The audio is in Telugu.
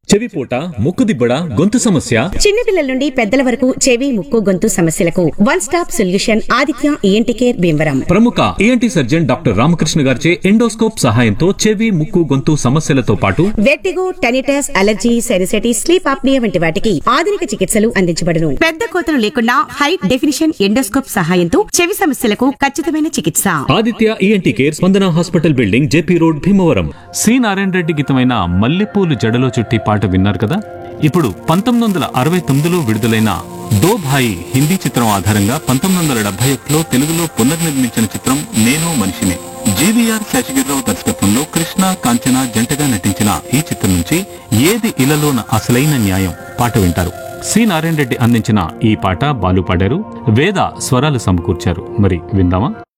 చెవిపోట ముక్కుదిబ్బడ గొంతు సమస్య చిన్నపిల్లల నుండి పెద్దల వరకు చెవి ముక్కు గొంతు సమస్యలకు one stop solution Aditya ENT care Bhimavaram ప్రముఖ ఏఎన్టీ సర్జన్ డాక్టర్ రామకృష్ణ గారిచే ఎండోస్కోప్ సహాయంతో చెవి ముక్కు గొంతు సమస్యలతో పాటు vertigo tinnitus allergy sinusitis sleep apnoea వంటి వాటికి ఆధునిక చికిత్సలు అందించబడును పెద్ద కోతలు లేకుండా హై డెఫినిషన్ ఎండోస్కోప్ సహాయంతో చెవి సమస్యలకు ఖచ్చితమైన చికిత్స Aditya ENT care Spandana hospital building JP road Bhimavaram C Narayana Reddy గీతమైన మల్లెపూలు జడలో చుట్టి పాట విన్నారు కదా ఇప్పుడు పంతొమ్మిది వందల అరవై తొమ్మిదిలో విడుదలైన దో భాయి హిందీ చిత్రం ఆధారంగా పంతొమ్మిది వందల డెబ్బై ఒకటిలో తెలుగులో పునర్నిర్మించిన చిత్రం నేను మనిషినే జీవీఆర్ శేషగిరిరావు దర్శకత్వంలో కృష్ణ కాంచన జంటగా నటించిన ఈ చిత్రం నుంచి ఏది ఇలలోన అసలైన న్యాయం పాట వింటారు సి నారాయణ రెడ్డి అందించిన ఈ పాట బాలు పాడారు వేద స్వరాలు సమకూర్చారు మరి విందామా